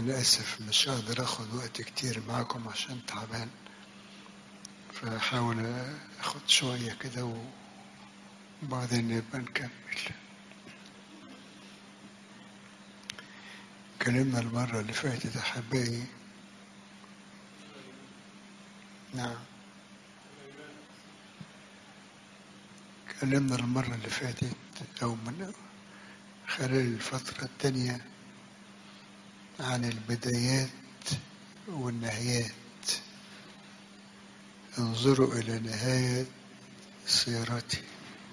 أنا آسف مش هقدر آخد وقت كتير معاكم عشان تعبان فهحاول آخد شوية كده وبعدين نبقى نكمل اتكلمنا المرة اللي فاتت أحبائي نعم اتكلمنا المرة اللي فاتت أو من خلال الفترة التانية عن البدايات والنهايات انظروا إلى نهاية سيرتي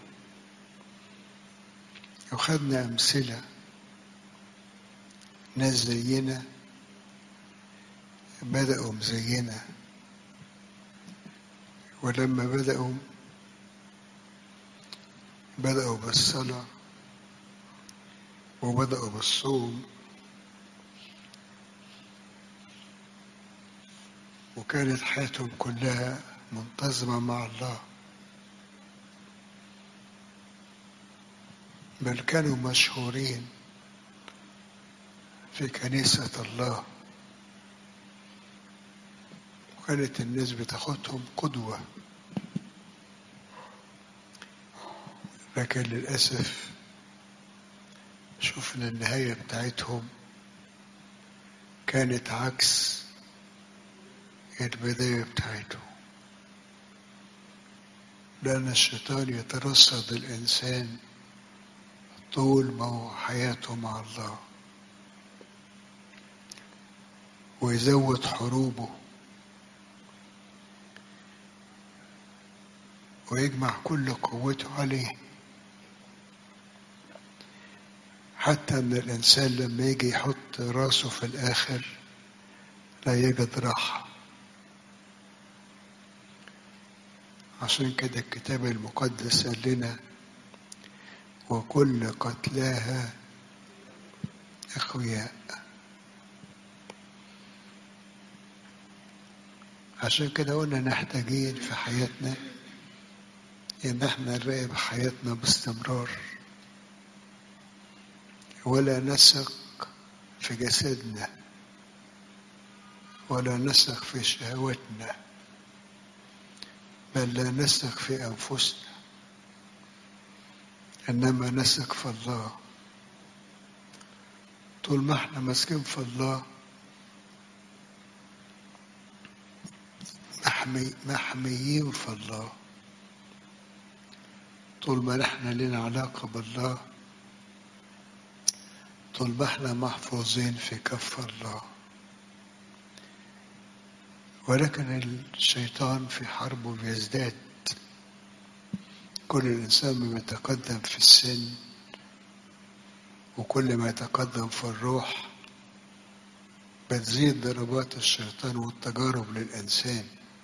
وخدنا أمثلة ناس زينا بدأوا زينا ولما بدأوا بدأوا بالصلاة وبدأوا بالصوم وكانت حياتهم كلها منتظمة مع الله بل كانوا مشهورين في كنيسة الله وكانت الناس بتاخدهم قدوة لكن للأسف شفنا النهاية بتاعتهم كانت عكس البداية بتاعته لأن الشيطان يترصد الإنسان طول ما هو حياته مع الله ويزود حروبه ويجمع كل قوته عليه حتى ان الانسان لما يجي يحط راسه في الاخر لا يجد راحه عشان كده الكتاب المقدس قال لنا وكل قتلاها اقوياء عشان كده قلنا نحتاجين في حياتنا ان احنا نراقب حياتنا باستمرار ولا نثق في جسدنا ولا نثق في شهواتنا بل لا نثق في انفسنا انما نثق في الله طول ما احنا ماسكين في الله محمي محميين في الله طول ما نحن لنا علاقة بالله طول ما احنا محفوظين في كف الله ولكن الشيطان في حربه بيزداد كل الإنسان ما يتقدم في السن وكل ما يتقدم في الروح بتزيد ضربات الشيطان والتجارب للإنسان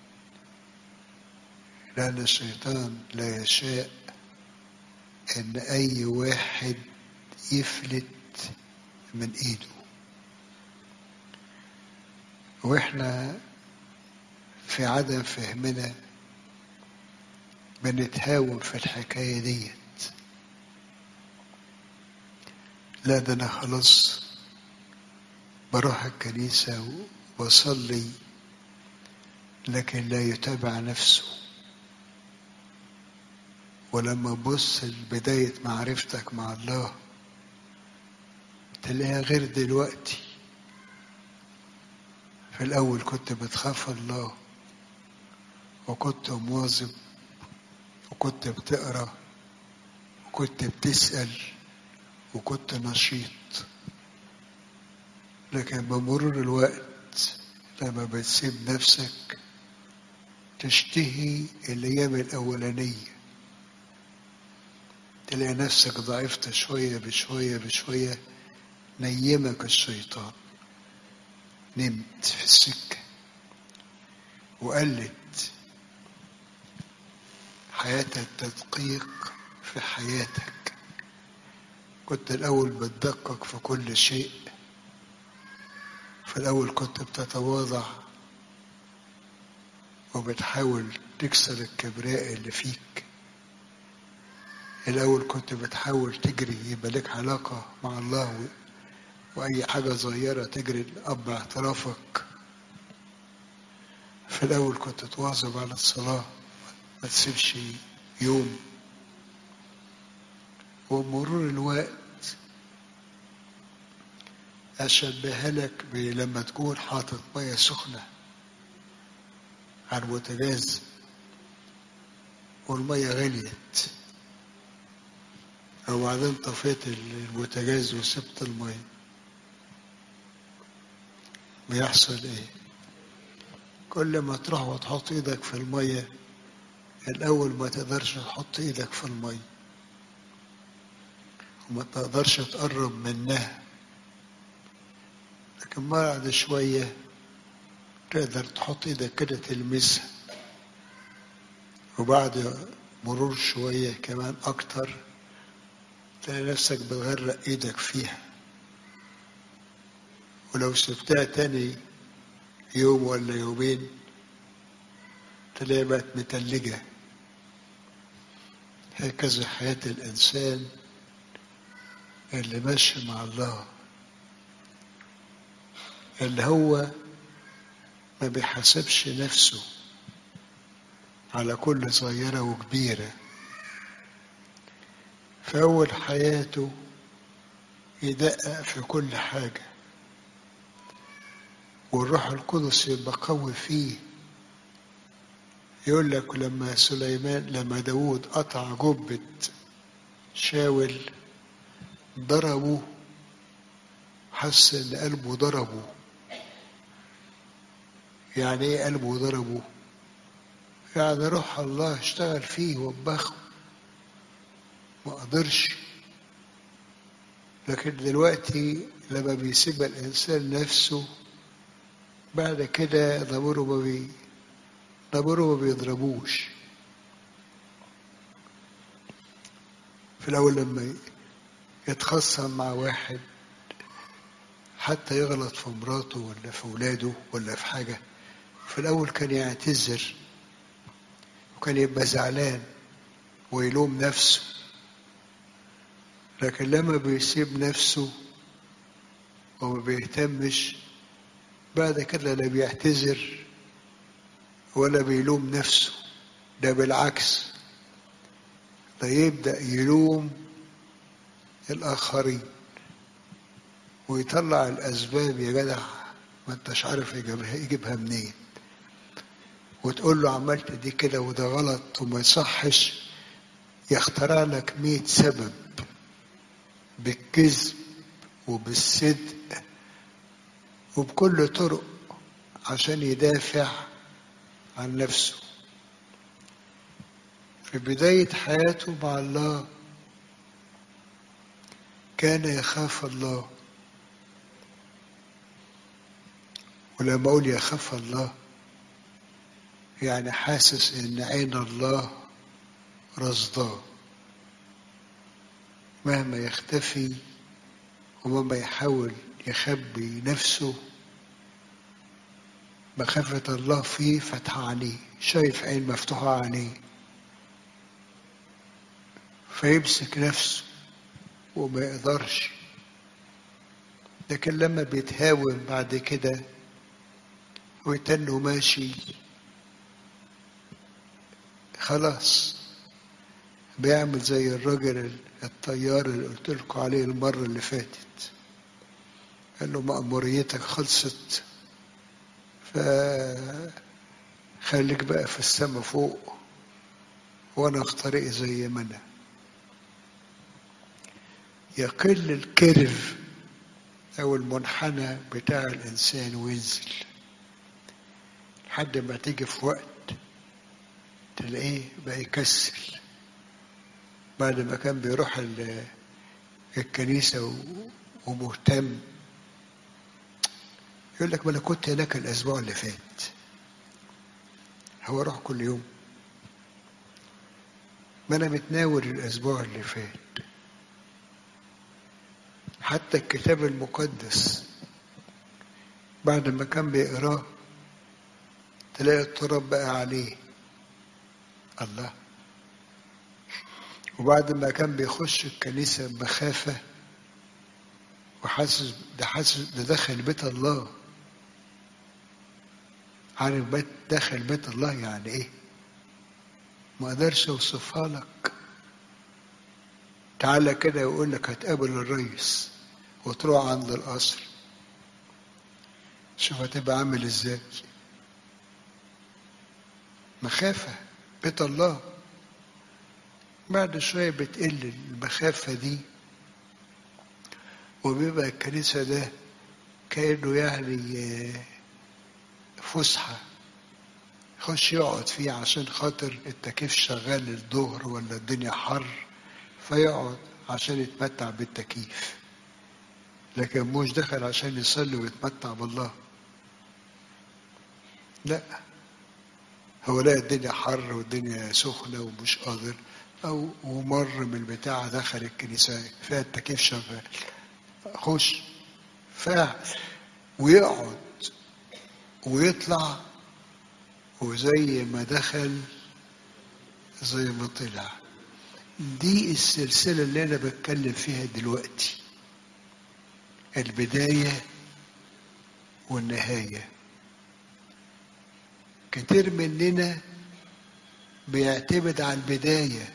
لأن الشيطان لا يشاء إن أي واحد يفلت من إيده وإحنا في عدم فهمنا بنتهاون في الحكاية ديت لا ده أنا خلاص بروح الكنيسة وبصلي لكن لا يتابع نفسه ولما تبص لبداية معرفتك مع الله تلاقيها غير دلوقتي في الأول كنت بتخاف الله وكنت مواظب وكنت بتقرا وكنت بتسأل وكنت نشيط لكن بمرور الوقت لما بتسيب نفسك تشتهي الأيام الأولانية تلاقي نفسك ضعفت شوية بشوية بشوية نيمك الشيطان نمت في السكة وقلت حياة التدقيق في حياتك كنت الأول بتدقق في كل شيء في الأول كنت بتتواضع وبتحاول تكسر الكبرياء اللي فيك الأول كنت بتحاول تجري يبقى لك علاقة مع الله وأي حاجة صغيرة تجري الأب اعترافك في الأول كنت تواظب على الصلاة ما تسيبش يوم ومرور الوقت أشبهها لك لما تكون حاطط مية سخنة على البوتاجاز والمية غليت وبعدين طفيت البوتاجاز وسبت المية بيحصل ايه كل ما تروح وتحط ايدك في المية الاول ما تقدرش تحط ايدك في المية وما تقدرش تقرب منها لكن بعد شوية تقدر تحط ايدك كده تلمسها وبعد مرور شوية كمان أكتر تلاقي نفسك بتغرق ايدك فيها ولو سبتها تاني يوم ولا يومين تلاقي بقت متلجة هكذا حياة الإنسان اللي ماشي مع الله اللي هو ما بيحاسبش نفسه على كل صغيرة وكبيرة في أول حياته يدقق في كل حاجة والروح القدس يبقى قوي فيه يقول لك لما سليمان لما داود قطع جبة شاول ضربه حس ان قلبه ضربه يعني ايه قلبه ضربه يعني روح الله اشتغل فيه وبخه ما قدرش لكن دلوقتي لما بيسيب الانسان نفسه بعد كده ضميره ما بي ضميره ما بيضربوش في الاول لما يتخصم مع واحد حتى يغلط في مراته ولا في ولاده ولا في حاجة في الأول كان يعتذر وكان يبقى زعلان ويلوم نفسه لكن لما بيسيب نفسه وما بيهتمش بعد كده لا بيعتذر ولا بيلوم نفسه ده بالعكس ده يبدأ يلوم الآخرين ويطلع الأسباب يا جدع ما انتش عارف يجيبها, يجيبها منين وتقول له عملت دي كده وده غلط وما يصحش يخترع لك مية سبب بالكذب وبالصدق وبكل طرق عشان يدافع عن نفسه في بداية حياته مع الله كان يخاف الله ولما اقول يخاف الله يعني حاسس ان عين الله رصداه مهما يختفي ومهما يحاول يخبي نفسه مخافة الله فيه فتحة عينيه شايف عين مفتوحة عينيه فيمسك نفسه وما يقدرش لكن لما بيتهاون بعد كده ويتنه ماشي خلاص بيعمل زي الراجل الطيار اللي قلت لكم عليه المرة اللي فاتت قال له مأموريتك خلصت فخليك بقى في السما فوق وانا في طريقي زي ما انا يقل الكيرف او المنحنى بتاع الانسان وينزل لحد ما تيجي في وقت تلاقيه بقى يكسل بعد ما كان بيروح الكنيسة ومهتم يقول لك ما انا كنت هناك الاسبوع اللي فات هو اروح كل يوم ما انا متناول الاسبوع اللي فات حتى الكتاب المقدس بعد ما كان بيقراه تلاقي التراب بقى عليه الله وبعد ما كان بيخش الكنيسة بمخافة وحاسس ده حاسس ده دخل بيت الله عارف بيت دخل بيت الله يعني ايه ما اقدرش اوصفها لك تعالى كده يقول لك هتقابل الرئيس وتروح عند القصر شوف هتبقى عامل ازاي مخافة بيت الله بعد شوية بتقل المخافة دي وبيبقى الكنيسة ده كأنه يعني فسحة يخش يقعد فيه عشان خاطر التكييف شغال الظهر ولا الدنيا حر فيقعد عشان يتمتع بالتكييف لكن مش دخل عشان يصلي ويتمتع بالله لا هو لقى الدنيا حر والدنيا سخنة ومش قادر أو ومر من البتاع دخل الكنيسة فيها التكييف شغال خش فاعل ويقعد ويطلع وزي ما دخل زي ما طلع دي السلسلة اللي أنا بتكلم فيها دلوقتي البداية والنهاية كتير مننا بيعتمد على البداية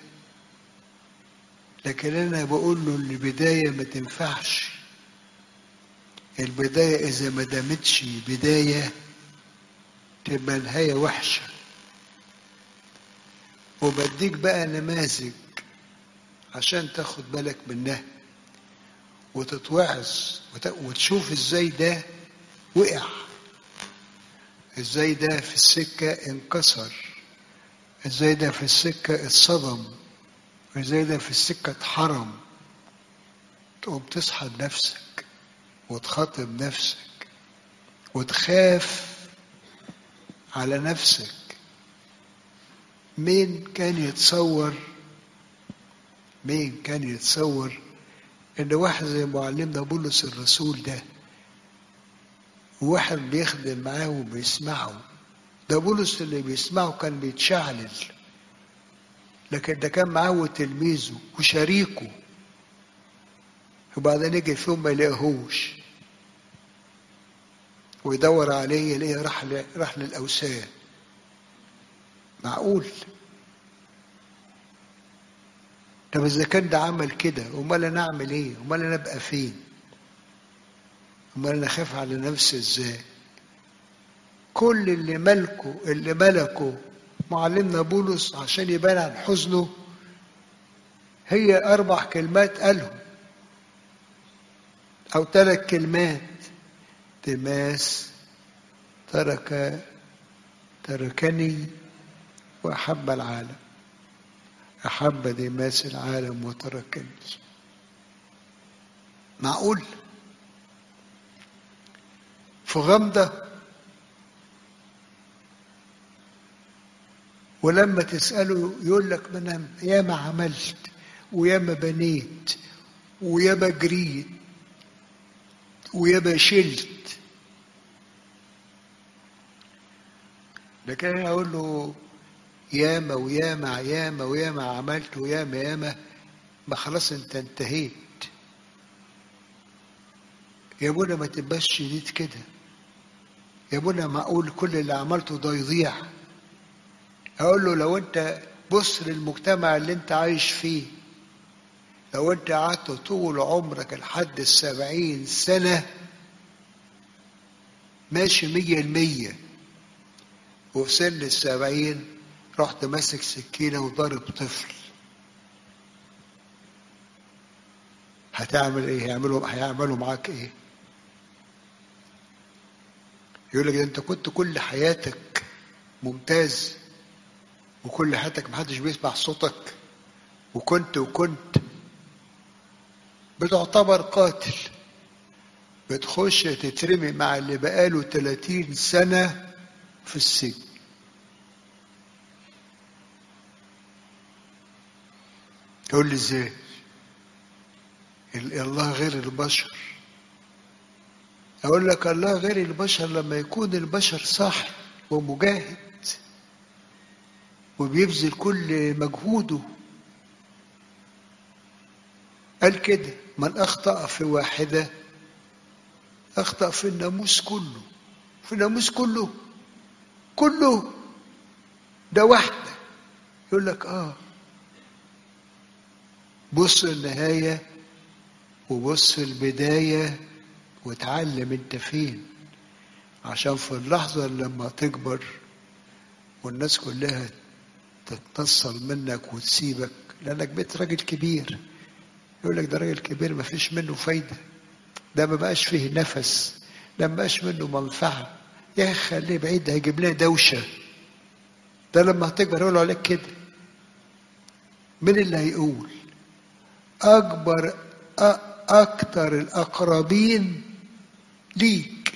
لكن أنا بقول له البداية ما تنفعش البداية إذا ما دامتش بداية تبقى النهاية وحشة وبديك بقى نماذج عشان تاخد بالك منها وتتوعظ وتشوف ازاي ده وقع ازاي ده في السكة انكسر ازاي ده في السكة اتصدم ازاي ده في السكة اتحرم تقوم تصحى بنفسك وتخاطب نفسك وتخاف على نفسك مين كان يتصور مين كان يتصور ان واحد زي معلمنا بولس الرسول ده وواحد بيخدم معاه وبيسمعه ده بولس اللي بيسمعه كان بيتشعلل لكن ده كان معاه تلميذه وشريكه وبعدين يجي في يوم ما يلاقيهوش ويدور عليه يلاقيه راح راح للاوثان معقول طب اذا كان ده عمل كده امال انا اعمل ايه امال انا ابقى فين امال انا اخاف على نفسي ازاي كل اللي ملكه اللي ملكه معلمنا بولس عشان يبان عن حزنه هي اربع كلمات قالهم او ثلاث كلمات تماس ترك تركني واحب العالم أحب دماس العالم وتركني معقول في غمضة ولما تسأله يقول لك ما أنا ياما عملت وياما بنيت وياما جريت وياما شلت لكن أنا أقول له ياما وياما ياما وياما عملت وياما ياما ما خلاص انت انتهيت يا ابونا ما تبقاش شديد كده يا ابونا معقول كل اللي عملته ده يضيع اقول له لو انت بص للمجتمع اللي انت عايش فيه لو انت قعدت طول عمرك لحد السبعين سنة ماشي مية المية وفي سن السبعين رحت ماسك سكينة وضارب طفل هتعمل ايه هيعملوا هيعملوا معاك ايه يقول لك انت كنت كل حياتك ممتاز وكل حياتك محدش بيسمع صوتك وكنت وكنت بتعتبر قاتل بتخش تترمي مع اللي بقاله 30 سنة في السجن تقول لي ازاي الله غير البشر اقول لك الله غير البشر لما يكون البشر صاحي ومجاهد وبيبذل كل مجهوده قال كده من اخطا في واحده أخطأ في الناموس كله في الناموس كله كله ده واحدة يقول لك آه بص النهاية وبص البداية وتعلم انت فين عشان في اللحظة اللي لما تكبر والناس كلها تتنصل منك وتسيبك لانك بقيت راجل كبير يقول لك ده راجل كبير ما فيش منه فايدة ده ما بقاش فيه نفس ده ما بقاش منه منفعة يا اخي خليه بعيد هيجيب لنا دوشة ده لما هتكبر يقولوا عليك كده مين اللي هيقول أكبر أكتر الأقربين ليك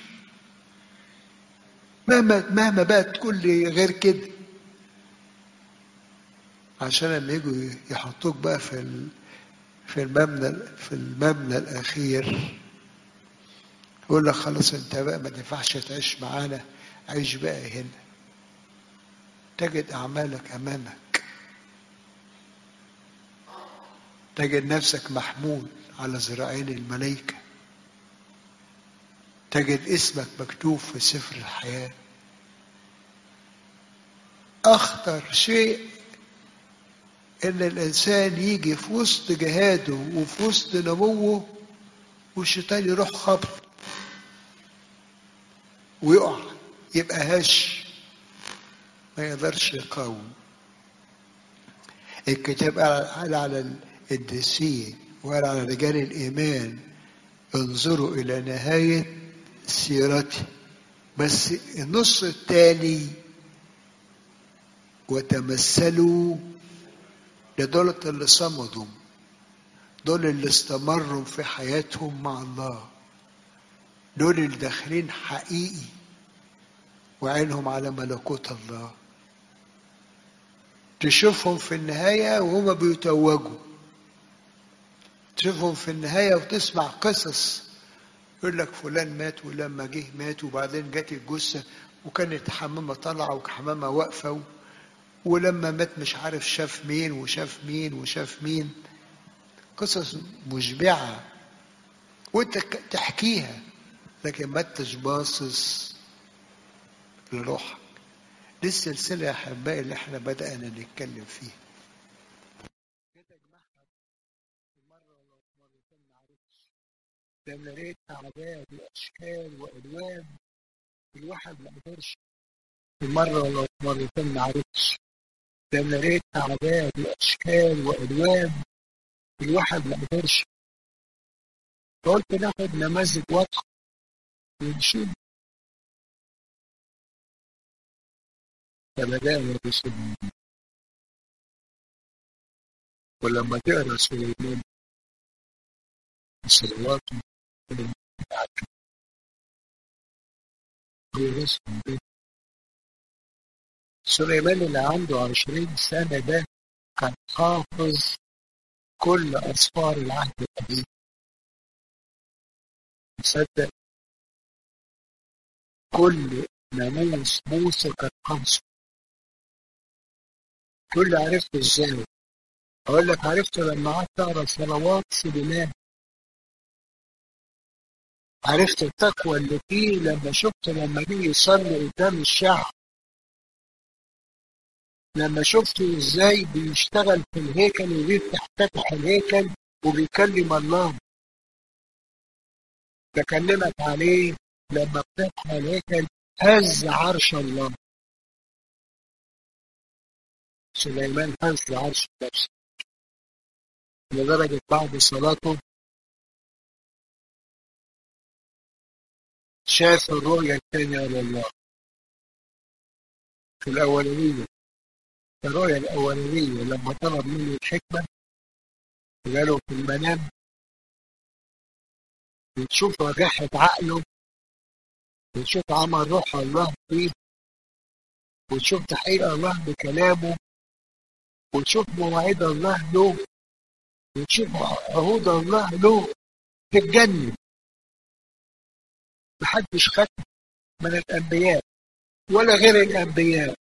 مهما مهما بقى تقول لي غير كده عشان لما يجوا يحطوك بقى في في المبنى في المبنى الأخير يقول لك خلاص أنت بقى ما تنفعش تعيش معانا عيش بقى هنا تجد أعمالك أمامك تجد نفسك محمول على ذراعين الملائكة تجد اسمك مكتوب في سفر الحياة أخطر شيء إن الإنسان يجي في وسط جهاده وفي وسط نموه والشيطان يروح خبط ويقع يبقى هش ما يقدرش يقاوم الكتاب قال على القديسين وقال على رجال الإيمان انظروا إلى نهاية سيرتي بس النص الثاني وتمثلوا لدولة اللي صمدوا دول اللي استمروا في حياتهم مع الله دول اللي داخلين حقيقي وعينهم على ملكوت الله تشوفهم في النهاية وهم بيتوجوا تشوفهم في النهاية وتسمع قصص يقول لك فلان مات ولما جه مات وبعدين جت الجثة وكانت حمامة طالعة وحمامة واقفة ولما مات مش عارف شاف مين وشاف مين وشاف مين قصص مشبعة وانت تحكيها لكن ما انتش باصص لروحك دي السلسلة يا أحبائي اللي احنا بدأنا نتكلم فيها لما لقيت أعداد وأشكال وألوان الواحد ما قدرش مرة ولا مرتين ما عرفش لما لقيت أعداد وأشكال وألوان الواحد ما قدرش قلت ناخد نماذج واضحة ونشوف فبدأنا بسليمان ولما تقرا سليمان صلواته هو اسمه ده سليمان اللي عنده عشرين سنة ده كان حافظ كل أسفار العهد القديم مصدق كل ناموس موسى كان حافظه كل عرفته ازاي اقول لك عرفته لما قعدت اقرا صلوات سليمان عرفت التقوى اللي فيه لما شفت لما جه يصلي قدام الشعب لما شفته ازاي بيشتغل في الهيكل وبيفتح فتح الهيكل وبيكلم الله بكلمك عليه لما فتح الهيكل هز عرش الله سليمان هز عرش نفسه لدرجة بعد صلاته شاف الرؤية الثانية لله في الأولانية الرؤية الأولانية لما طلب منه الحكمة قاله في المنام بتشوف وجاحة عقله بتشوف عمل روح الله فيه وتشوف تحقيق الله بكلامه وتشوف مواعيد الله له وتشوف عهود الله له تتجنن محدش خد من الأنبياء ولا غير الأنبياء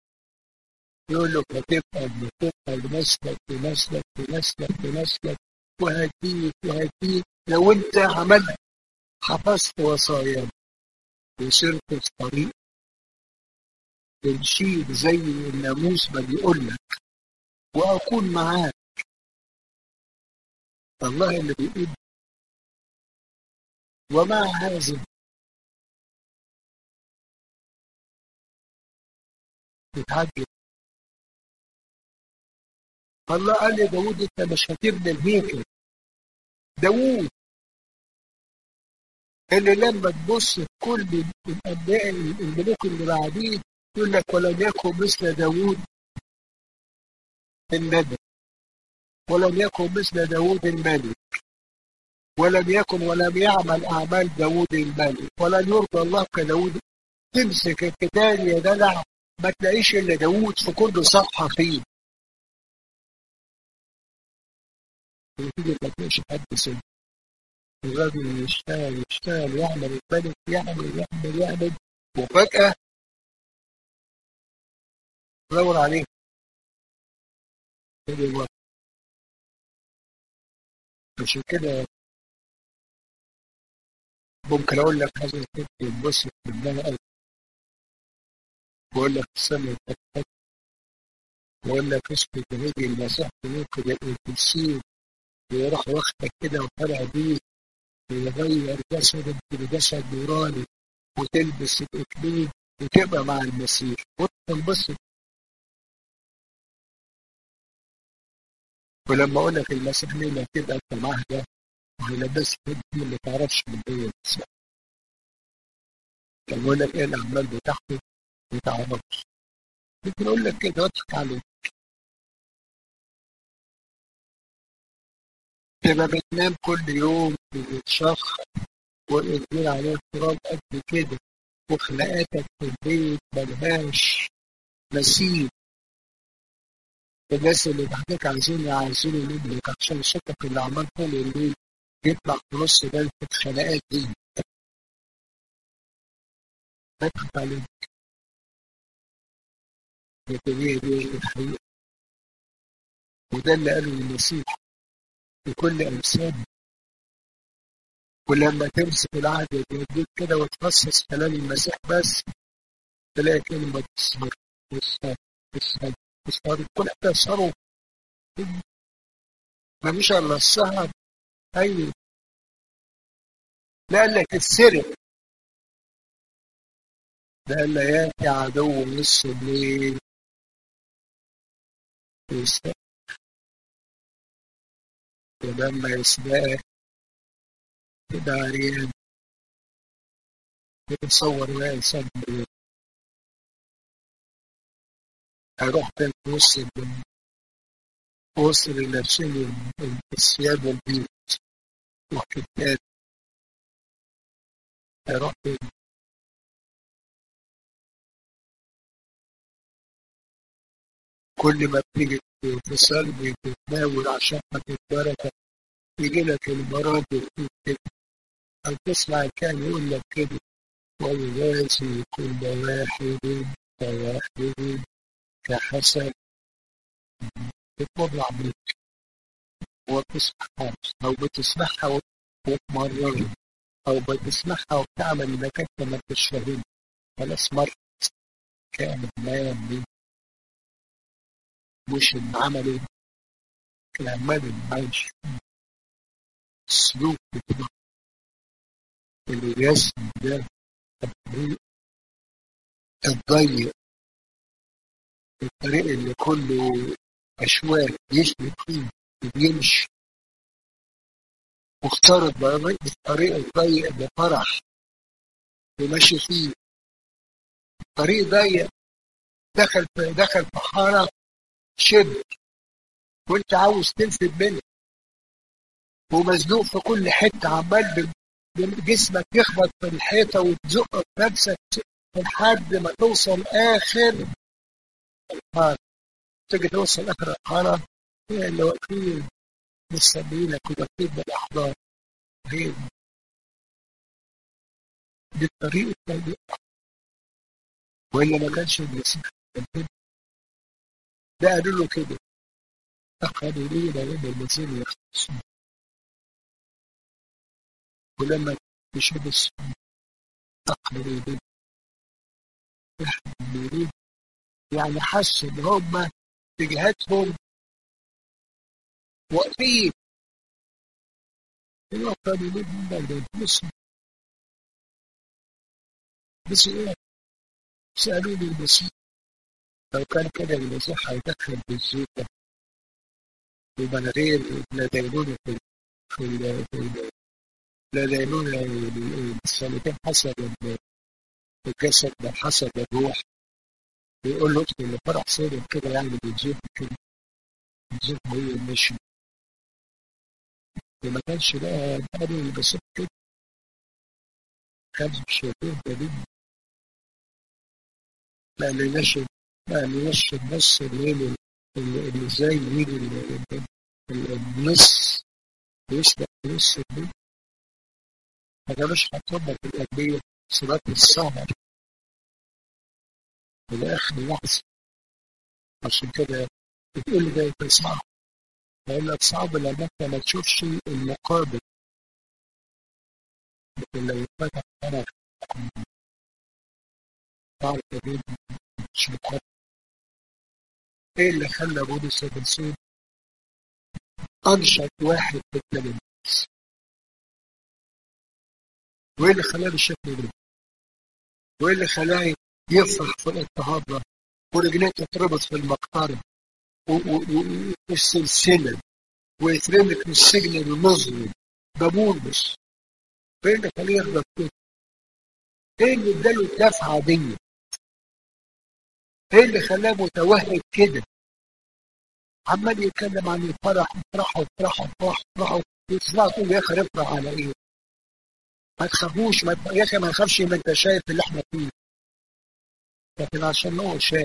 يقول له هتبقى بتبقى لنسلك لنسلك لنسلك لنسلك وهديك وهديك لو انت عملت حفظت وصايا وسرت في طريق تمشي زي الناموس ما بيقول لك واكون معاك الله اللي بيقول ومع هذا تتعجب الله قال لداود انت مش هتبني الهيكل داود اللي لما تبص في كل الانبياء الملوك اللي بعديه يقول لك ولم يكن مثل داود النبي ولم يكن مثل داود الملك ولم يكن ولم يعمل أعمال داود الملك ولن يرضى الله كداود تمسك الكتاب يا جدع ما تلاقيش إلا داود في كل صفحة فيه وتيجي ما تلاقيش حد سنة الراجل يشتغل يشتغل يعمل الملك يعمل يعمل يعمل وفجأة دور عليه عشان كده ممكن اقول لك هذا الست ينبسط بالله قوي واقول لك السنة التكتك واقول لك اسم جهودي المسيح ممكن القديسين ويروح واخدك كده وطالع بيك ويغير جسدك بجسد نوراني وتلبس الاكليل وتبقى مع المسيح وتنبسط ولما اقول لك المسيح ليه كده انت معاه ده وهيلبسك دي ما تعرفش من ايه المسيح لما اقول لك ايه الاعمال بتاعته ما تعرفش ممكن اقول لك كده واضحك عليك تبقى بتنام كل يوم بتشخ والإنزال عليه تراب قد كده وخناقاتك في البيت ملهاش مثيل الناس اللي تحتك عايزين عايزين منك عشان صوتك اللي عمال طول الليل يطلع في نص بلفة الخناقات دي بضحك عليك لكن هي دي الحقيقة وده اللي قاله المسيح لكل أمثال ولما تمسك العهد الجديد كده وتفصص كلام المسيح بس تلاقي كلمة تصبر تصبر تصبر تصبر كل حاجة تصبر ما مش إلا السهر أيوه لا قال لك السرق ده قال لا ياتي عدو نص الليل يسرق ولما يسرقك كده عريان يتصور بقى إنسان مريض هيروح فين في وسط ال- في وسط اللي لابسين ال- الثياب والبيت والكتاب هيروح فين كل ما بتيجي تصلي تتناول عشان تتبركة يجي لك المرض يكتب كده أو تسمع كان يقول لك كده ويوازي كل واحد كواحد كحسن بتطلع منك وبتسمعها أو بتسمعها وتمررها أو بتسمعها وبتعمل إنك أنت ما بتشتغل خلاص مرت كامل ما يملي مش العمل العمال المعيش السلوك بتاع الرسم ده الطريق الضيق الطريق اللي كله أشواك يشبك فيه بيمشي واختار الطريق الضيق بفرح وماشي فيه طريق ضيق دخل في دخل في حارة شد وانت عاوز تنفذ منه ومزنوق في كل حتة عمال جسمك يخبط في الحيطة وتزق نفسك لحد ما توصل آخر الحارة تيجي توصل آخر الحارة هي اللي واقفين مستنيينك وواقفين بالأحضان هي دي دي الطريق الطريق وإلا ما كانش المسيح ده قالوا له كده أخذوا لي من المسيح يختصون ولما يشوف السنة تقريبا يحملون يعني حسوا ان هم في جهتهم واقفين هو كانوا يقولون بس بس ايه سألوني المسيح لو كان كده المسيح هيدخل بالزوجة ومن غير لا دينونة في في ال- في ال- لا دينونة السنتين حسب الجسد بل حسب الروح بيقول له ادخل لفرح سيد كده يعني بالزوجة كده الزوجة هي المشي وما كانش بقى قالوا المسيح كده كان شايفين دليل ما لناش ما لناش النص اللي هي اللي اللي ازاي يجي ال- ال- ال- النص يسبق نص الليل ما كانوش حاطينها في الأدبية صلاة السهر إلى آخر لحظة عشان كده بتقول لي ده يبقى صعب بقول لك صعب لما أنت ما تشوفش المقابل لكن لو اتفتح أنا تعرف تجيب مش مقابل إيه اللي خلى بولس الرسول أنشط واحد في الكلمة وإيه اللي خلاه بالشكل ده؟ وإيه اللي خلاه يفرح في الاضطهاد ده؟ ورجليه تتربط في المقطرة و- و- و- وفي السلسلة ويترمي في السجن المظلم ده بولس ايه اللي خليه يغضب كده؟ ايه اللي اداله الدفعة دي؟ ايه اللي خلاه متوهج كده؟ عمال يتكلم عن الفرح افرحوا افرحوا افرحوا افرحوا وتسمع تقول يا اخي افرح على ايه؟ ما تخافوش ما ت- يا اخي ما تخافش ما انت شايف اللي احنا فيه لكن عشان هو شاف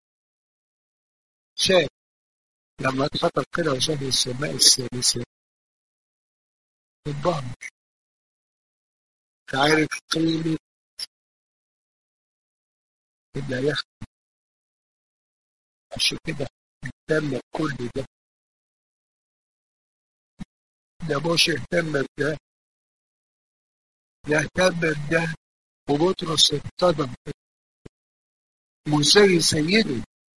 شاف لما اتخطب كده وشاف السماء الثالثة انبهر عارف قيمة اللي هياخد عشان كده اهتم بكل ده ده مش اهتم بده ده اهتم بده وبطرس اتصدم موسى سيده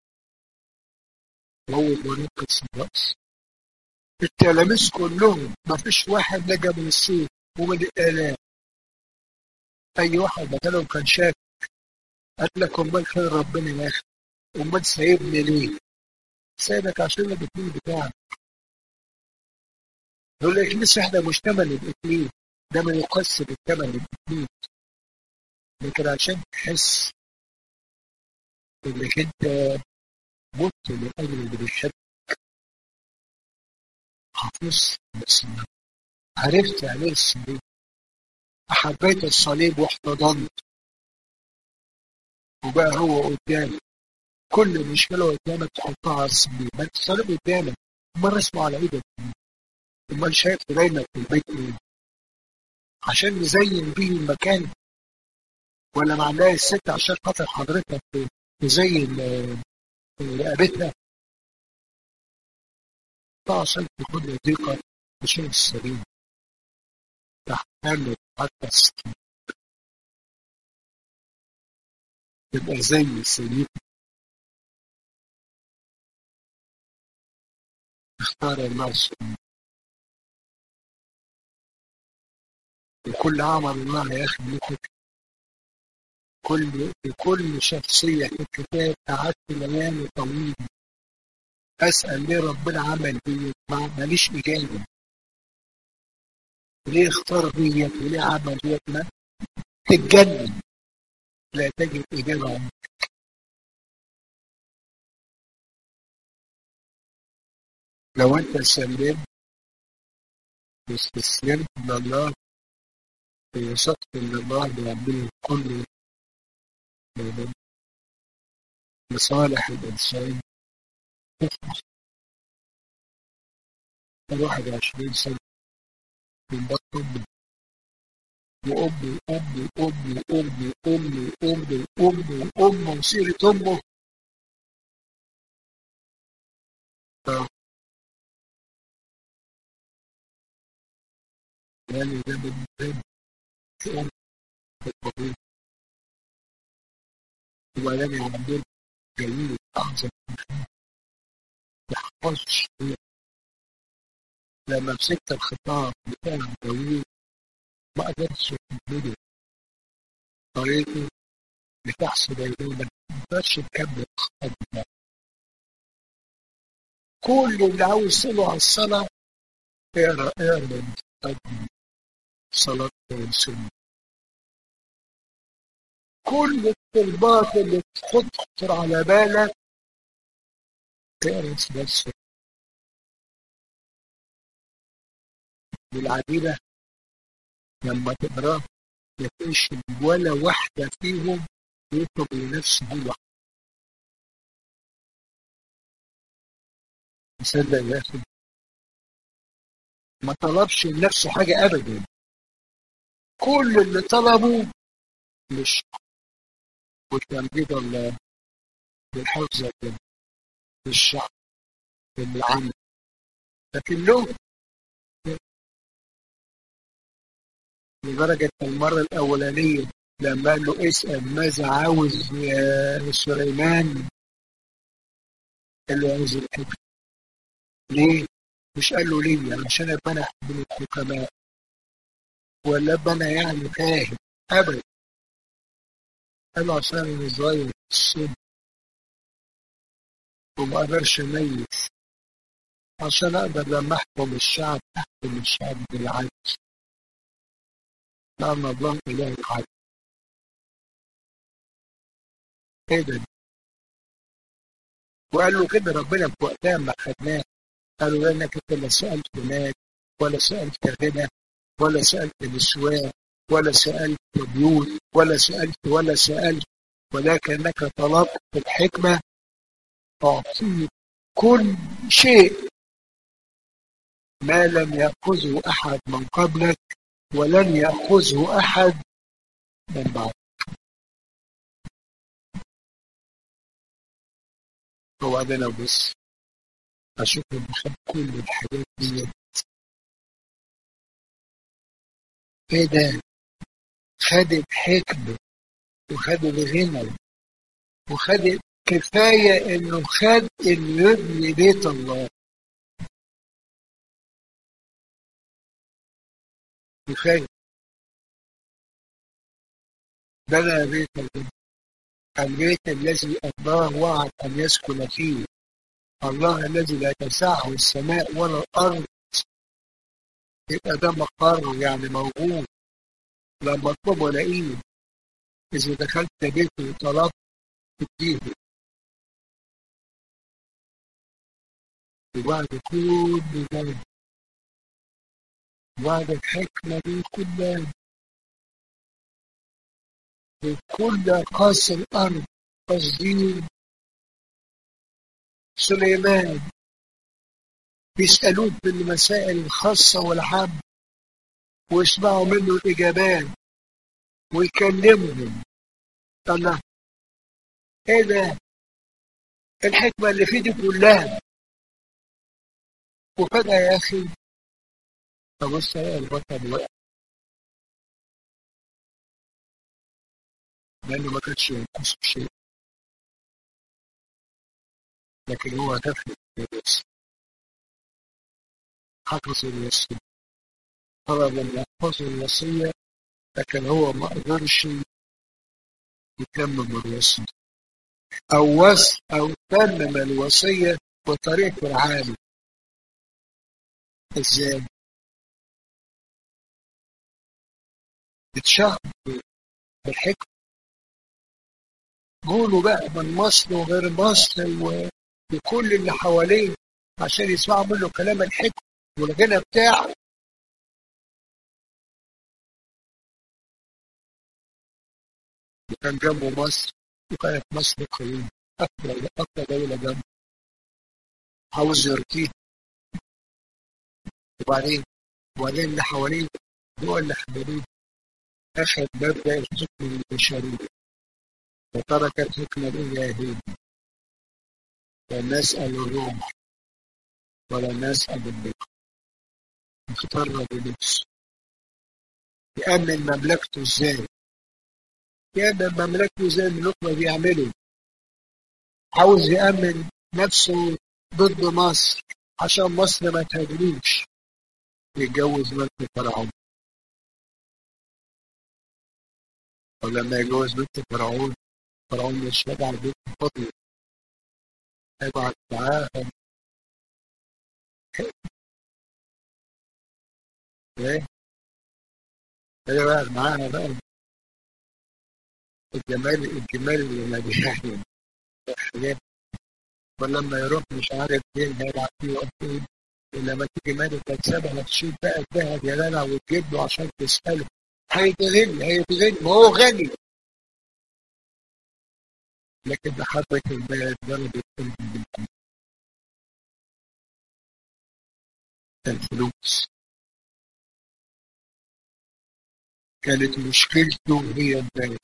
وهو منقص الرأس التلاميذ كلهم ما فيش واحد نجا من السيف ومن الآلام أي واحد مكانهم كان شاك قال لك أمال خير ربنا يا أخي أمال سايبني ليه؟ سايبك عشان الإكليل بتاعك يقول لك لسه احنا مشتمل الإكليل ده ما يقص بالثمن الإكليل لكن عشان تحس إنك أنت مت من أجل اللي بيحبك حفظت الصليب عرفت يعني ايه الصليب أحبيت الصليب واحتضنت وبقى هو قدامك كل مشكلة قدامك تحطها على الصليب ما انت الصليب قدامك امال رسمه على ايدك امال شايف دايما في البيت ايه عشان نزين بيه المكان ولا معناه الست عشان خاطر حضرتك تزين آه، رقبتها ده عشان تكون ضيقة بشيء السليم تحتمل حتى السليم تبقى زي السليم اختار الله السليم وكل عمل الله يا اخي له حكم كل لكل شخصية في الكتاب قعدت ليالي طويلة أسأل ليه ربنا عمل دي ما- ماليش إجابة ليه اختار ديت وليه عمل ديت ما تتجنن لا تجد إجابة عنها لو أنت سلمت واستسلمت لله ووثقت إن الله بيعمل كل لصالح الإنسان تفرح كان 21 سنة من بطن أمي وأمي أمي أمي أمي أمي أمي أمي أمي وسيرة أمه يعني ده من ضمن شؤون الطبيب وبعدين العمود جميل أعظم يحفظش لما مسكت الخطاب بتاع داوود ما قدرتش أكمله طريقه لتحصل إليه ما تقدرش تكمل الخطاب بتاعه كل اللي عاوز له على الصلاة اقرا اقرا الكتاب صلاة السنة كل الطلبات اللي تخطر على بالك اقرا بس والعجيبة لما تقراه مفيش ولا واحدة فيهم يطلب لنفسه هو مصدق يا أخي ما طلبش لنفسه حاجة أبدا كل اللي طلبه مش والتمجيد الله بالحفظ بالشعب بالعمل لكن له لدرجة المرة الأولانية لما قال له اسأل ماذا عاوز يا سليمان قال له عاوز الحكمة ليه؟ مش قال له ليه عشان ابقى انا احب الحكماء ولا ابقى انا يعني فاهم ابدا قال له عشان انا صغير في السن وما اقدرش اميز عشان اقدر لما احكم الشعب احكم الشعب بالعدل لأن الله إله العدل ايه ده وقال له كده ربنا في وقتها ما خدناه قالوا لانك انت لا سالت مال ولا سالت غنى ولا سالت نسوان ولا سالت بيوت ولا سالت ولا سالت ولكنك طلبت الحكمه اعطيك كل شيء ما لم ياخذه احد من قبلك ولن ياخذه احد من بعدك وبعدين ابص اشوف ان خد كل الحاجات دي ايه ده خد الحكمة وخد الغنى وخد كفاية انه خد انه يبني بيت الله كفاية بنى بيت الله البيت الذي الله وعد ان يسكن فيه الله الذي لا تسعه السماء ولا الارض يبقى ده مقر يعني موجود لما اطلبه الاقيه اذا دخلت بيته وطلبت تديه وبعد كل ده بعد الحكمة دي كلها وكل قاس الأرض قصدين سليمان بيسألوه بالمسائل الخاصة والعامة ويسمعوا منه الإجابات ويكلمهم الله إيه ده؟ الحكمة اللي فيه دي كلها وفجأة يا أخي أبص ألاقي البطل وقع لأنه ما كانش ينقصه شيء لكن هو دفن بس حفظ الوصية طبعا لما يحفظ الوصية لكن هو ما قدرش يتمم الوصية أو وص أو تمم الوصية بطريقة العالي إزاي؟ اتشهر بالحكمة قولوا بقى من مصر وغير مصر وكل اللي حواليه عشان يسمعوا منه كلام الحكمة والغنى بتاعه وكان جنبه مصر وكانت مصر قوية أكبر أكبر دولة جنبه عاوز يرقيه وبعدين وبعدين اللي حواليه دول اللي حواليه أخذ مبدأ الحكم البشري وترك الحكمة الإلهية لم نسأل الروح ولا نسأل البقاء اختار بنفسه يأمن مملكته ازاي يأمن مملكته زي الملوك ما بيعملوا عاوز يأمن نفسه ضد مصر عشان مصر ما تهاجموش يتجوز بنت فرعون ولما يتجوز بنت فرعون فرعون مش هيبقى على بنت فاضية هيبعت معاها ايه هيبعت معاها بقى الجمال الجمال اللي مديحهم حاجات ولما يروح مش عارف فين هيلعب فيه وقت فين ولما تيجي مالك تكسبها تشوف بقى الذهب يا جدع وتجيب له عشان تسأله هيتغني هيتغني ما هو غني لكن بحضرة المال ضرب القلب الفلوس كانت مشكلته هي المال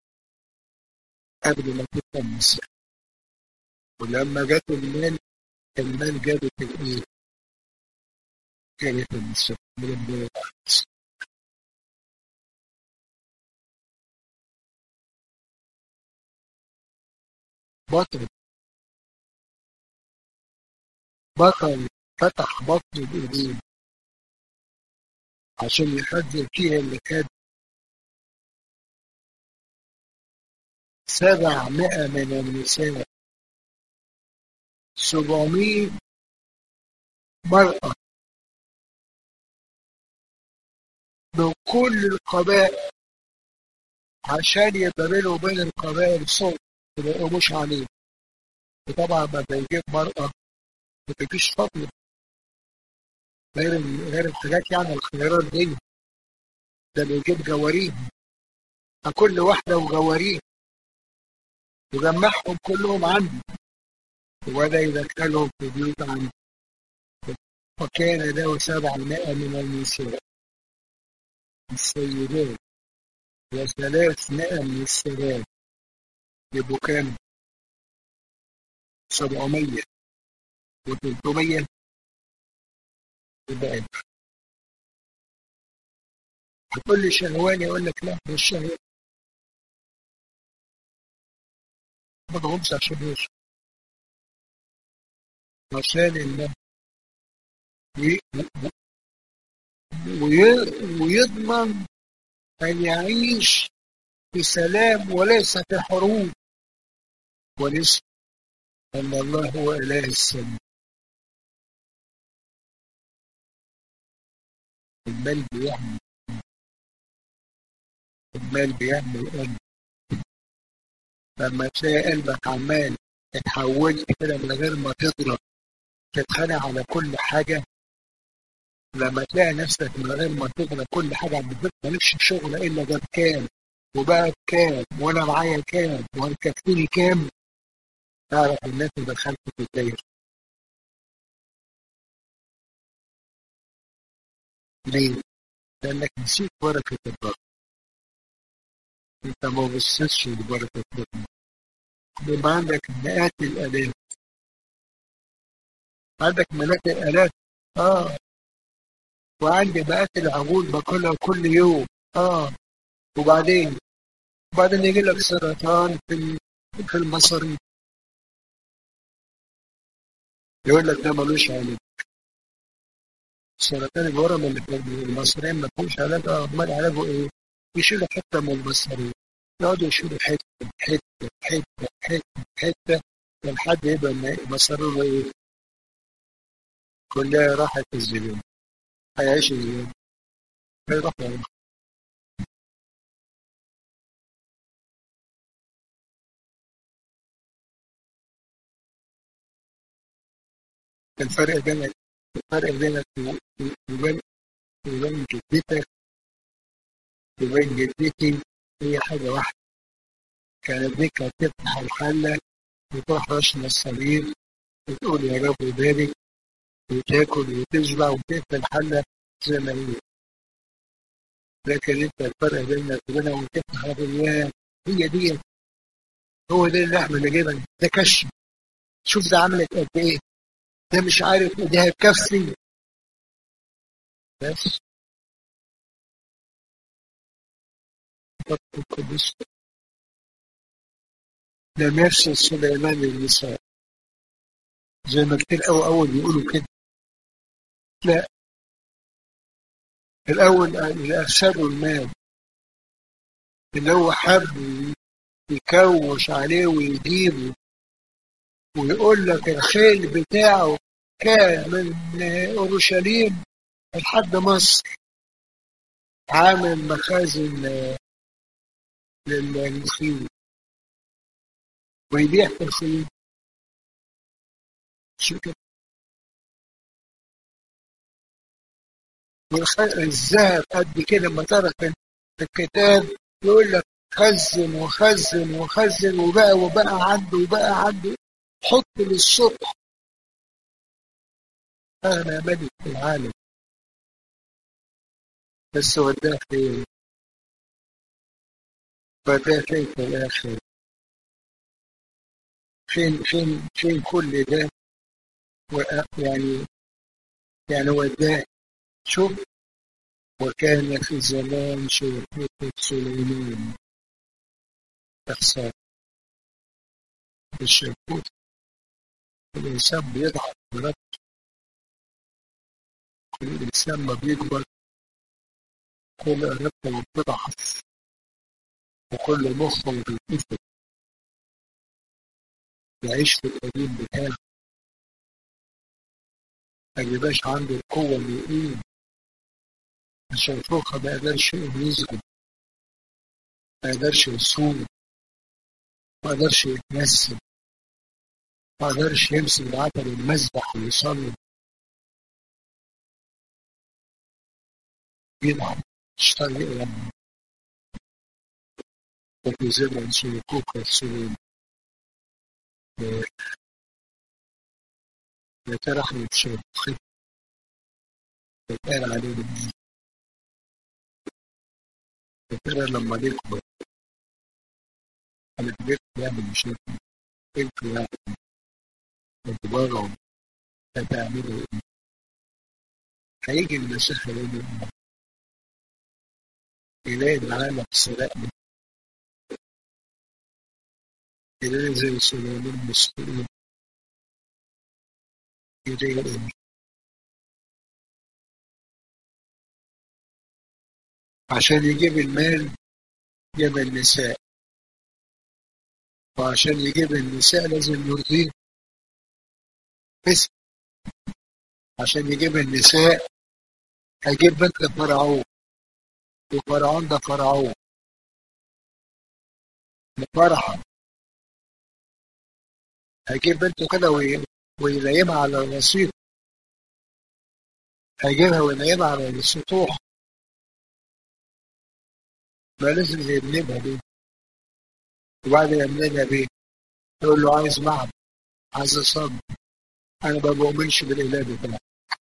قبل ما تفهم مصر ولما جت المال المال جابت الايه؟ كانت المصر من المال بطل بطل فتح بطن الإيدين عشان يخزن فيها اللي كان سبعمائة من النساء سبعمية مرأة من كل القبائل عشان يبقى بينه وبين القبائل صوت ما يقوموش عليه وطبعا ما بيجيب مرأة ما تجيش فضل غير غير الحاجات يعني الخيارات دي ده بيجيب جواريه كل واحدة وجواريه وجمعهم كلهم عنده وبدأ يدخلهم في بيوت عنده وكان له سبعمائة من النساء السيدات وثلاثمائة من السباب يبقوا كام؟ سبعمية وتلتمية يبقى ألف هتقول لي شهواني أقول لك لا مش شهواني ما تغمس عشان ايش؟ عشان الله ويضمن أن يعيش في سلام وليس في حروب ونسب أن الله هو إله السلام المال بيعمل المال بيعمل قلب لما تلاقي قلبك عمال اتحولت كده من غير ما تضرب تتخانق على كل حاجة لما تلاقي نفسك من غير ما تضرب كل حاجة عم بتبقى مالكش شغل إلا ده بكام وبقى بكام وأنا معايا كام وهتكفيني كام تعرف الناس اللي دخلت في الدايرة ليه؟ لأنك نسيت بركة الرب أنت ما بصيتش لبركة ربنا يبقى عندك مئات الآلاف عندك مئات الآلاف آه وعندي مئات العجول باكلها كل يوم آه وبعدين وبعدين يجي لك سرطان في في المصاريف يقول لك ده ملوش علاج سرطان الورم اللي في المصريين ما فيهوش علاج اه امال علاجه ايه؟ يشيلوا حته من المصاريف يقعدوا يشيلوا حته حته حته حته حته لحد يبقى مصاريفه ايه؟ كلها راحت في الزبون هيعيش ازاي؟ هيروح يروح الفرق بين الفرق بينك وبين وبين جدتك وبين جدتي هي حاجة واحدة كانت دي كانت تفتح الحلة وتروح رشنا الصليب وتقول يا رب بارك وتاكل وتشبع وتقفل الحلة زي ما هي لكن انت الفرق بينك وبينها وتفتح الريان هي دي هو ده اللحم اللي جايبها ده كشف شوف ده عملت قد ايه ده مش عارف ده هتكفي بس الكتاب القدس لم يفسد سليمان النساء زي ما كتير قوي اول بيقولوا كده لا الاول اللي افسدوا المال اللي هو حب يكوش عليه ويجيبه ويقول لك الخيل بتاعه كان من اورشليم لحد مصر عامل مخازن للخيول ويبيع في الخيول شو كده الذهب قد كده لما ترك الكتاب يقول لك خزن وخزن وخزن وبقى وبقى عنده وبقى عنده حط للصبح انا ملك العالم بس وداه فين وداه فين في الاخر فين فين فين كل ده يعني يعني وداه شوف وكان في زمان شيخوخة سليمان إحسان الشيخوخة الإنسان بيضعف بنفسه كل إنسان ما بيكبر كل رقبته بتضعف وكل مخه بيتقفل يعيش في القديم بتاعه ما يبقاش عنده القوة اللي يقوم عشان فوقها ما يقدرش يسجد ما يقدرش يصوم ما يقدرش يتنسم ما يقدرش يمسك العتل المذبح ويصلي يضعف مش طريق لما وفي زمن سلوكوك السليم يا ترى احنا في شيخ يتقال علينا يا ترى لما نكبر انا كبرت نعمل مشاكل انتوا يعني تتبرعوا هتعملوا ايه؟ هيجي المسيح يقول يلاقي العالم سرقنا يلاقي زي سليمان مسؤولين يلاقي عشان يجيب المال جاب النساء وعشان يجيب النساء لازم يرضيه بس عشان يجيب النساء هيجيب بنت فرعون وفرعون ده فرعون فرحة هيجيب بنته كده ويلايمها على الرصيف هيجيبها ويلايمها على السطوح ما لازم يبنبها دي وبعد ما يبنبها بيه يقول له عايز معبد عايز اصلي انا ما بؤمنش بالاله بتاعك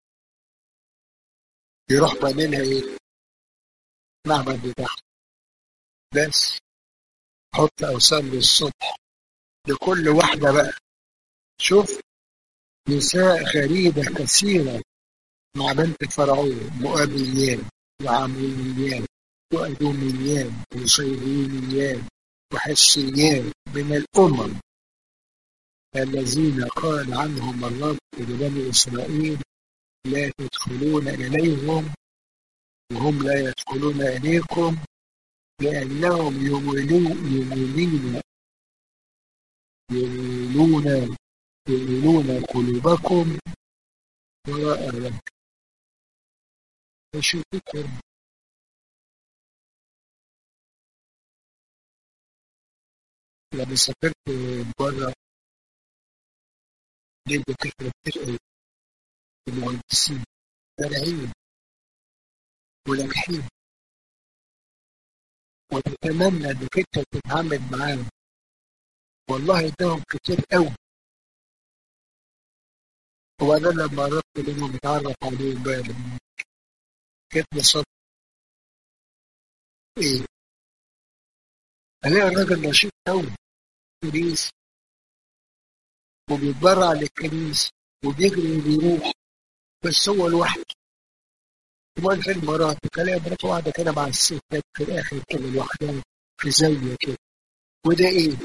يروح بنيلها ايه معبد بتاعها بس حط اوثان للصبح لكل واحده بقى شوف نساء غريبه كثيره مع بنت فرعون مؤابيان وعمونيان وأدوميان وصيرينيان وحسيان من الأمم الذين قال عنهم الرب لبني إسرائيل لا تدخلون إليهم وهم لا يدخلون إليكم لأنهم يميلون يميلون يميلون يميلون قلوبكم وراء الرب فشوفكم لما سافرت بره لقيت دكاترة كتير قوي المهندسين بارعين وناجحين وتتمنى انك انت تتعامل معاهم والله اداهم كتير قوي وانا لما رحت لهم اتعرف عليهم بقى كيف نصب ايه الاقي الراجل نشيط قوي كنيس وبيتبرع للكنيسة وبيجري وبيروح بس هو لوحده المهم فين مراته كان مراته قاعدة كده مع الستات في الآخر كده لوحدها في زاوية كده وده إيه؟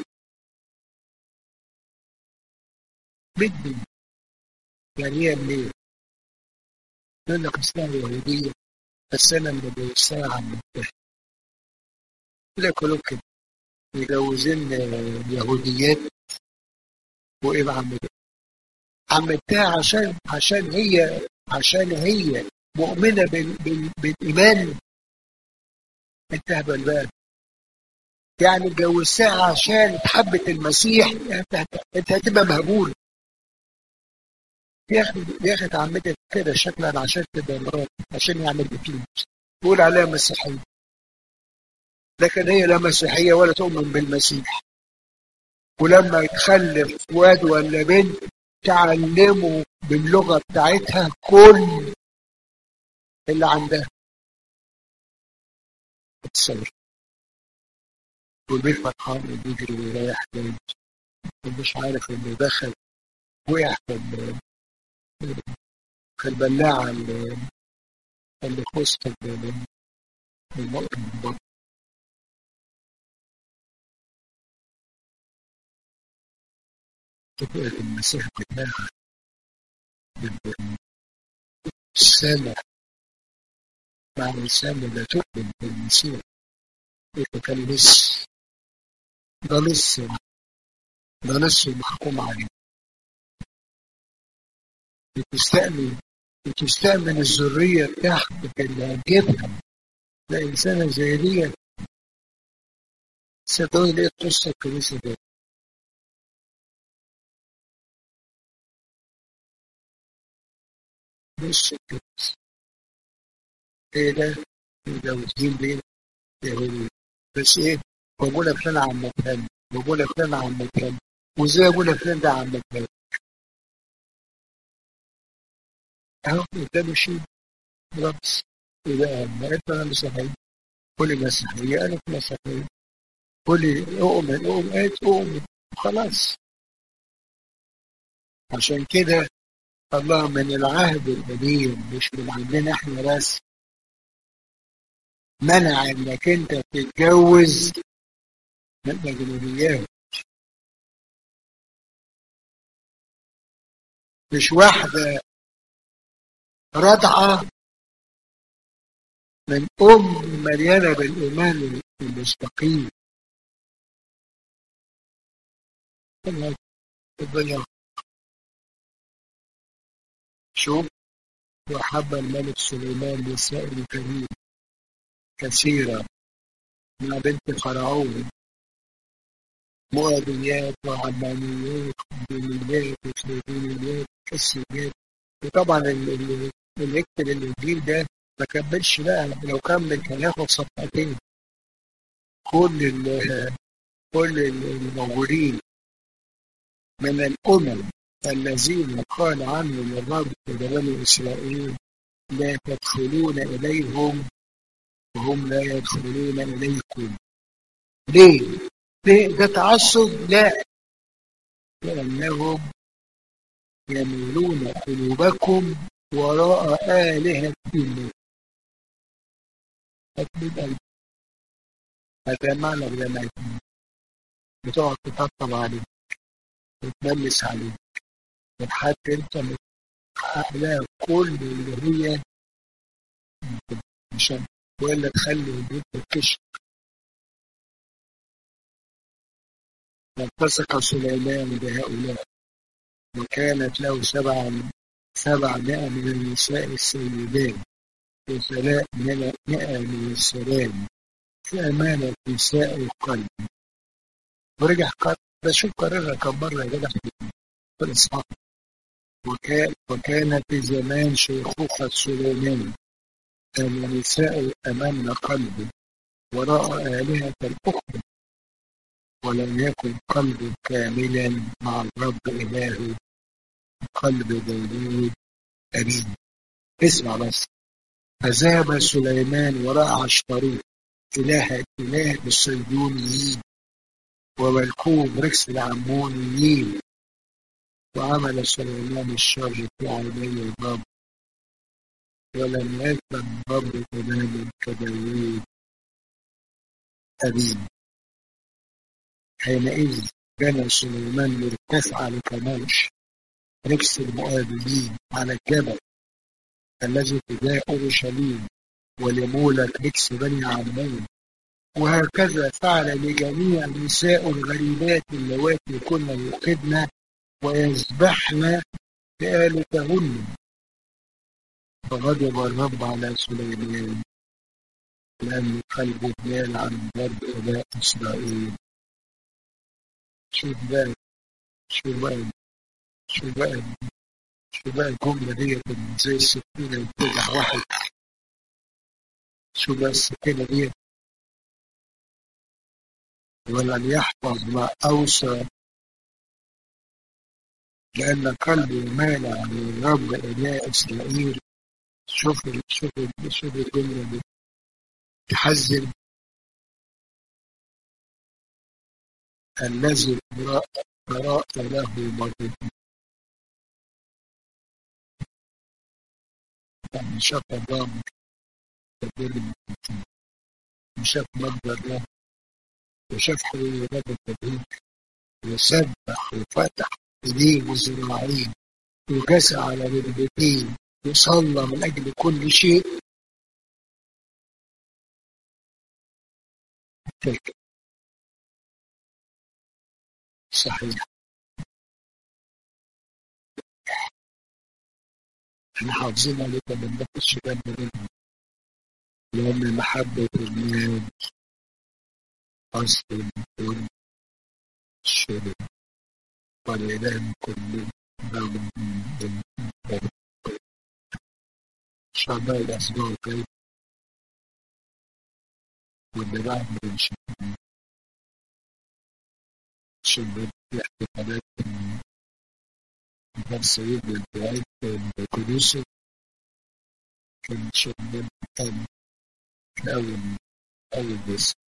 بدي يعني هي منين؟ يقول لك اصلها يهودية بس أنا اللي بوسعها عمتها كده كلهم كده مجوزين يهوديات وإيه بقى عمتها؟ عمتها عشان عشان هي عشان هي مؤمنة بال بال بالإيمان انت هبل بقى يعني اتجوزتها عشان حبة المسيح انت انت هتبقى مهبول يا اخي يا اخي عمتك كده شكلا عشان تبقى مرات عشان يعمل فلوس تقول عليها مسيحية لكن هي لا مسيحية ولا تؤمن بالمسيح ولما يتخلف واد ولا بنت تعلمه باللغة بتاعتها كل اللي عندها تصور والبيت فرحان وبيجري ويريح جامد ومش عارف انه دخل وقع في في البلاعة اللي اللي في وسط المؤتمر تبقى المسيح بتاعها السامع مع الإنسان لا تؤمن بالمسيح كان لص ده لص ده لص محكوم عليه بتستأمن بتستأمن الذرية بتاعتك اللي هتجيبها ده إنسانة زي دي صدقوني لقيت قصة الكنيسة دي بص الكنيسة ايه ده متجوزين بين يهودية بس ايه وابونا فلان عم فلان وابونا فلان عم فلان وازاي ابونا فلان ده عم فلان اهو قدام الشيء خلاص اذا قلت انا مسيحي قولي مسيحية انا مسيحية قولي اؤمن اؤمن قالت اؤمن خلاص عشان كده الله من العهد القديم مش من عندنا احنا بس منع انك انت تتجوز من اجنبيات مش واحدة رضعة من أم مليانة بالإيمان المستقيم الدنيا شوف وحب الملك سليمان نساء الكريم كثيرة مع بنت فرعون مؤابيات وعمانيات وبنيات وفلسطينيات كسيات وطبعا اللي يكتب الانجيل ده ما كملش بقى لو كمل كان ياخد صفحتين كل كل الموجودين من الامم الذين قال عنهم الرب لبني اسرائيل لا تدخلون اليهم وهم لا يدخلون اليكم ليه؟ ليه؟ ده تعصب؟ لا لانهم يميلون قلوبكم وراء آلهتهم هتبقى قلبك هتجمع لك لما بتقعد تطبطب عليك وتملس عليك لحد انت محقق كل اللي هي عشان ولا تخلي البيت تكشف فالتصق سليمان بهؤلاء وكانت له سبع سبعمائة من النساء السيدات وثلاثمائة من السلام فأمانة نساء القلب ورجع قال بشوف قررها كم مرة يا جدع في الإصحاح وكان وكان في زمان شيخوخة سليمان كان نساء أمام قلبه وراء آلهة الأخرى ولم يكن قلب كاملا مع الرب إلهه قلب داوود أمين اسمع بس فذهب سليمان وراء عشتروت إله إله الصيدونيين وملكوم ركس العمونيين وعمل سليمان الشر في عيني الرب ولم يكن رب تماما كداوود أبيه حينئذ بنى سليمان مرتفع لكموش ركس المؤابدين على الجبل الذي تجاه أورشليم ولمولك ركس بني عمون وهكذا فعل لجميع النساء الغريبات اللواتي كن يوقدن ويذبحن بآلتهن فغضب الرب على سليمان لأن قلبه مال عن ضرب أباء إسرائيل شوف بقى شوف بقى شوف بقى شوف بقى الجملة ديت زي السكينة اللي بتوجع واحد شوف بقى السكينة ديت ولن يحفظ ما أوصى لأن قلبه مال عن الرب إله إسرائيل شوف شوف شوف الجملة دي تحزن الذي قرأ له مرتين يعني شاف الله تبديل وشاف مجد الله وشاف حلول رب التبهيج وسبح وفتح ايديه وذراعيه وجسى على ركبتيه وصلى من اجل كل شيء تلك صحيح احنا حافظين عليك ما ناخدش بالنا منها لأن محبة المال أصل كل شيء والإله كل دولة إن شاء الله الأسبوع الجاي واللي بعد إن شاء الله عشان احتفالات كان سيدنا الدعاء القدوسي كان شغال كان في أول أول بس